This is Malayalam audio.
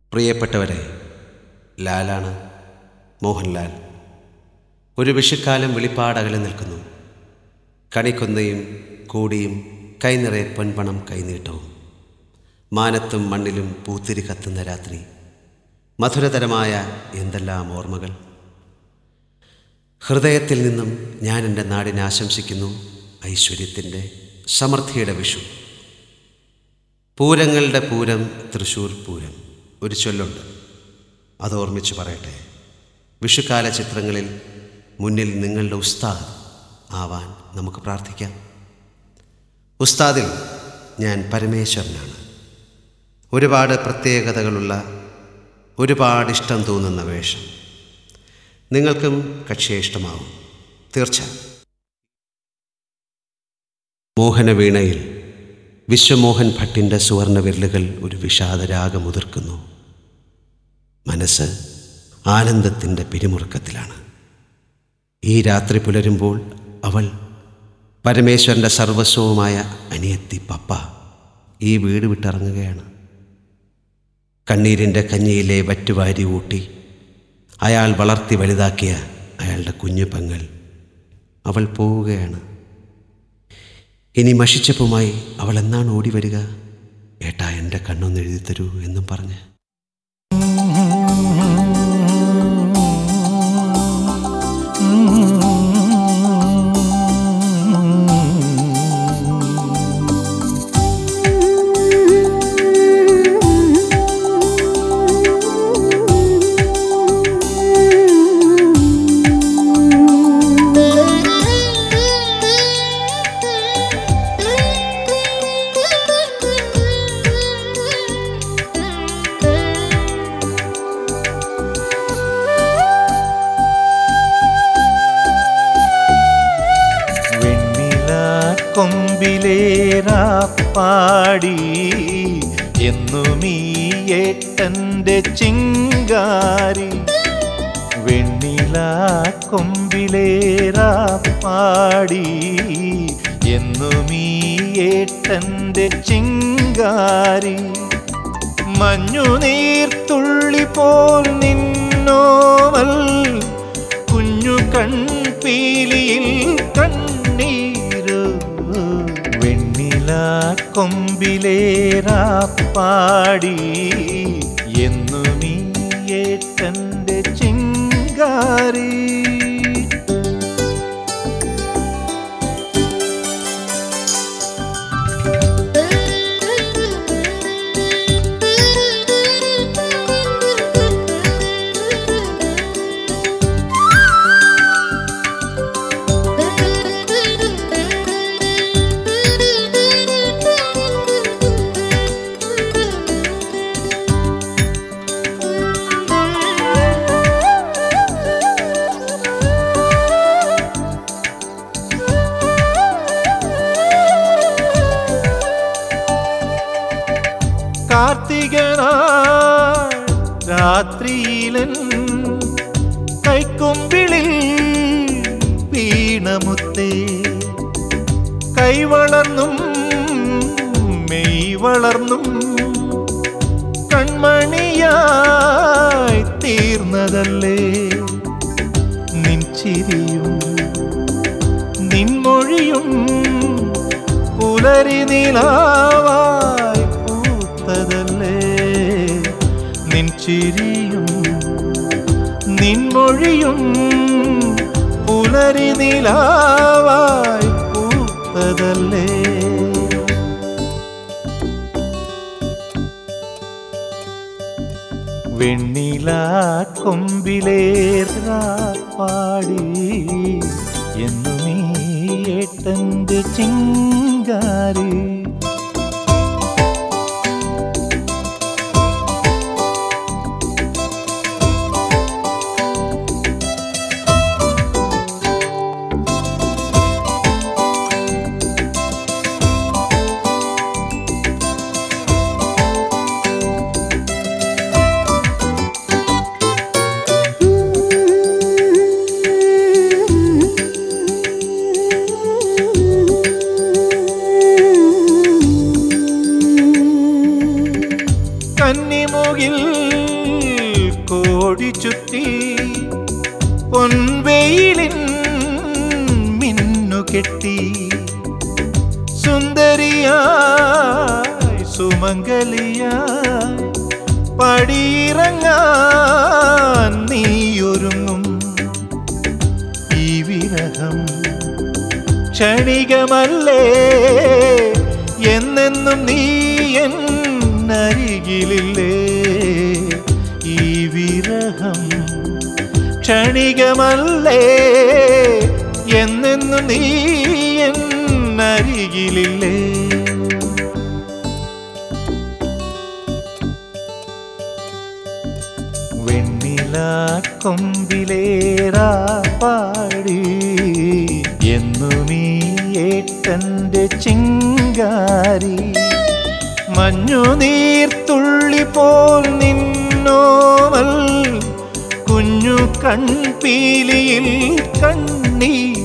പ്രിയപ്പെട്ടവരെ ലാലാണ് മോഹൻലാൽ ഒരു വിഷുക്കാലം വെളിപ്പാടകലെ നിൽക്കുന്നു കണിക്കൊന്നയും കൂടിയും കൈനിറയെ പൊൻപണം കൈനീട്ടവും മാനത്തും മണ്ണിലും പൂത്തിരി കത്തുന്ന രാത്രി മധുരതരമായ എന്തെല്ലാം ഓർമ്മകൾ ഹൃദയത്തിൽ നിന്നും ഞാൻ എൻ്റെ നാടിനെ ആശംസിക്കുന്നു ഐശ്വര്യത്തിൻ്റെ സമൃദ്ധിയുടെ വിഷു പൂരങ്ങളുടെ പൂരം തൃശ്ശൂർ പൂരം ഒരു ചൊല്ലുണ്ട് അത് ഓർമ്മിച്ച് പറയട്ടെ വിഷുക്കാല ചിത്രങ്ങളിൽ മുന്നിൽ നിങ്ങളുടെ ഉസ്താദ് ആവാൻ നമുക്ക് പ്രാർത്ഥിക്കാം ഉസ്താദിൽ ഞാൻ പരമേശ്വരനാണ് ഒരുപാട് പ്രത്യേകതകളുള്ള ഒരുപാട് ഇഷ്ടം തോന്നുന്ന വേഷം നിങ്ങൾക്കും കക്ഷിയെ ഇഷ്ടമാവും തീർച്ച മോഹനവീണയിൽ വിശ്വമോഹൻ ഭട്ടിൻ്റെ സുവർണ വിരലുകൾ ഒരു വിഷാദരാഗമുതിർക്കുന്നു മനസ്സ് ആനന്ദത്തിൻ്റെ പിരിമുറുക്കത്തിലാണ് ഈ രാത്രി പുലരുമ്പോൾ അവൾ പരമേശ്വരൻ്റെ സർവസ്വവുമായ അനിയത്തി പപ്പ ഈ വീട് വിട്ടിറങ്ങുകയാണ് കണ്ണീരിൻ്റെ കഞ്ഞിയിലെ വറ്റുവാരി ഊട്ടി അയാൾ വളർത്തി വലുതാക്കിയ അയാളുടെ കുഞ്ഞു പെങ്ങൾ അവൾ പോവുകയാണ് ഇനി മഷിച്ചപ്പുമായി അവൾ എന്നാണ് ഓടി വരിക ഏട്ടാ എൻ്റെ കണ്ണൊന്ന് എഴുതി തരൂ എന്നും പറഞ്ഞ് വെണ്ണില കൊമ്പിലേറാപ്പാടി എന്നും ഈ ഏട്ടൻ്റെ ചിങ്കാരി വെണ്ണില കൊമ്പിലേറാപ്പാടി എന്നും ഈ ഏട്ടൻ്റെ ചിങ്കാരി മഞ്ഞുനീർത്തുള്ളി പോൽ നിന്നോവൽ കുഞ്ഞു കൺപീലിയിൽ കണ്ണീരു വെണ്ണില കൊമ്പിലേറാപ്പാടി എന്നും ഈ ഏട്ടൻ്റെ ചിങ്കാരി കാർത്തികനാൾ രാത്രിയിലൻ കൈക്കൊമ്പിളിൽ വീണമുത്തേ കൈവളർന്നും മെയ് വളർന്നും കൺമണിയായി തീർന്നതല്ലേ നിൻ ചിരിയും നിൻമൊഴിയും പുലരി നിലാവായി പൂത്തതല്ലേ നിൻ ചിരിയും നിൻമൊഴിയും പുലരി നിലാവായി പൂത്തതല്ലേ വെണ്ണില കൊമ്പിലേറാപ്പാടി എന്നും ഈ ഏട്ടൻ്റെ ചിങ്കാരി Mm-hmm. കൽപ്പത്തിൽ കോടി ചുറ്റി പൊൻവെയിലിൻ മിന്നു കെട്ടി സുന്ദരിയായി സുമംഗലിയായി പടിയിറങ്ങാൻ നീയൊരുങ്ങും ഈ വിരഹം ക്ഷണികമല്ലേ എന്നെന്നും നീ എന്നരികിലില്ലേ ഈ വിരഹം ക്ഷണികമല്ലേ എന്നെന്നും നീ എന്നരികിലില്ലേ വെണ്ണില കൊമ്പിലേറാ പാടി എന്നുമീ ഏട്ടന്റെ ചിങ്കാരി മഞ്ഞു നീർത്തുള്ളി പോൽ നിന്നോമൽ കുഞ്ഞു കൺപീലിയിൽ കണ്ണീർ